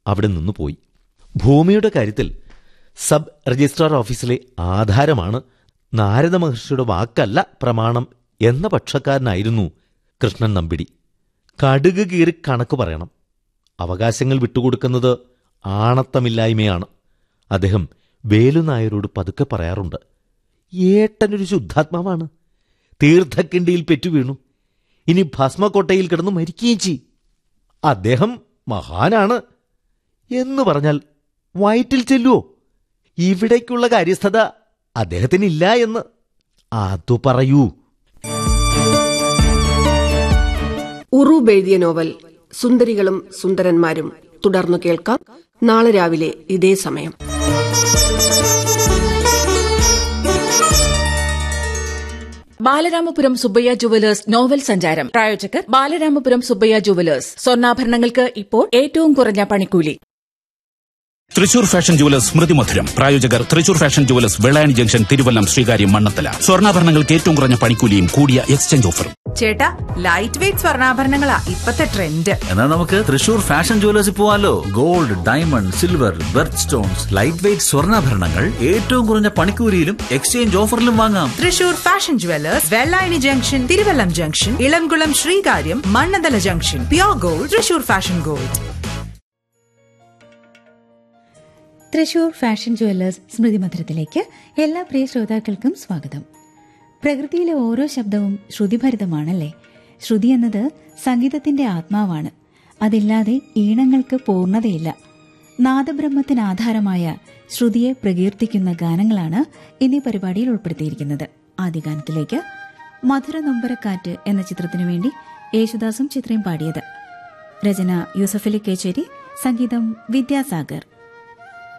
അവിടെ നിന്ന് പോയി ഭൂമിയുടെ കാര്യത്തിൽ സബ് രജിസ്ട്രാർ ഓഫീസിലെ ആധാരമാണ് നാരദ മഹർഷിയുടെ വാക്കല്ല പ്രമാണം എന്ന പക്ഷക്കാരനായിരുന്നു കൃഷ്ണൻ നമ്പിടി കടുക് കീറി കണക്ക് പറയണം അവകാശങ്ങൾ വിട്ടുകൊടുക്കുന്നത് ആണത്തമില്ലായ്മയാണ് അദ്ദേഹം വേലുനായരോട് പതുക്കെ പറയാറുണ്ട് ഏട്ടനൊരു ശുദ്ധാത്മാവാണ് തീർത്ഥക്കിണ്ടിയിൽ പെറ്റുവീണു ഇനി ഭസ്മക്കോട്ടയിൽ കിടന്ന് മരിക്കുകയും ചെയ്യും അദ്ദേഹം മഹാനാണ് എന്ന് പറഞ്ഞാൽ വയറ്റിൽ ചെല്ലുവോ ഇവിടേക്കുള്ള കാര്യസ്ഥത അദ്ദേഹത്തിനില്ല എന്ന് അതു പറയൂ ഉറൂബ് എഴുതിയ നോവൽ സുന്ദരികളും സുന്ദരന്മാരും തുടർന്നു കേൾക്കാം നാളെ രാവിലെ ഇതേ സമയം ബാലരാമപുരം സുബ്ബയ്യ ജുവലേഴ്സ് നോവൽ സഞ്ചാരം പ്രായോജകർ ബാലരാമപുരം സുബ്ബയ്യ ജുവലേഴ്സ് സ്വർണ്ണാഭരണങ്ങൾക്ക് ഇപ്പോൾ ഏറ്റവും കുറഞ്ഞ പണിക്കൂലി തൃശൂർ ഫാഷൻ ജുവലേഴ്സ് സ്മൃതി മധുരം പ്രായോജകർ Thrissur fashion jewellers Vellayani junction Thiruvallam Sreekaryam Mannanthala സ്വർണ്ണാഭരണങ്ങൾക്ക് ഏറ്റവും കുറഞ്ഞ പണിക്കൂലിയും കൂടിയ എക്സ്ചേഞ്ച് ഓഫറും ചേട്ടാ ലൈറ്റ് വെയിറ്റ് സ്വർണ്ണാഭരണങ്ങളാ ഇപ്പത്തെ ട്രെൻഡ് എന്നാൽ നമുക്ക് തൃശൂർ ഫാഷൻ ജുവലേഴ്സിൽ പോവാലോ gold diamond silver birth stones light weight സ്വർണ്ണാഭരണങ്ങൾ ഏറ്റവും കുറഞ്ഞ പണിക്കൂലിയിലും എക്സ്ചേഞ്ച് ഓഫറിലും വാങ്ങാം Thrissur fashion jewellers Vellayani junction Thiruvallam junction Elamkulam Sreekaryam Mannanthala junction pure gold Thrissur fashion gold Thrissur fashion jewellers സ്മൃതി മധുരത്തിലേക്ക് എല്ലാ പ്രിയ ശ്രോതാക്കൾക്കും സ്വാഗതം പ്രകൃതിയിലെ ഓരോ ശബ്ദവും ശ്രുതിഭരിതമാണല്ലേ ശ്രുതി എന്നത് സംഗീതത്തിന്റെ ആത്മാവാണ് അതില്ലാതെ ഈണങ്ങൾക്ക് പൂർണ്ണതയില്ല നാദബ്രഹ്മത്തിന് ആധാരമായ ശ്രുതിയെ പ്രകീർത്തിക്കുന്ന ഗാനങ്ങളാണ് ഇന്നീ പരിപാടിയിൽ ഉൾപ്പെടുത്തിയിരിക്കുന്നത് ആദ്യ ഗാനത്തിലേക്ക് മധുര നൊമ്പരക്കാറ്റ് എന്ന ചിത്രത്തിനു വേണ്ടി യേശുദാസും ചിത്രയും പാടിയത് രചന യൂസഫലി കേച്ചേരി സംഗീതം വിദ്യാസാഗർ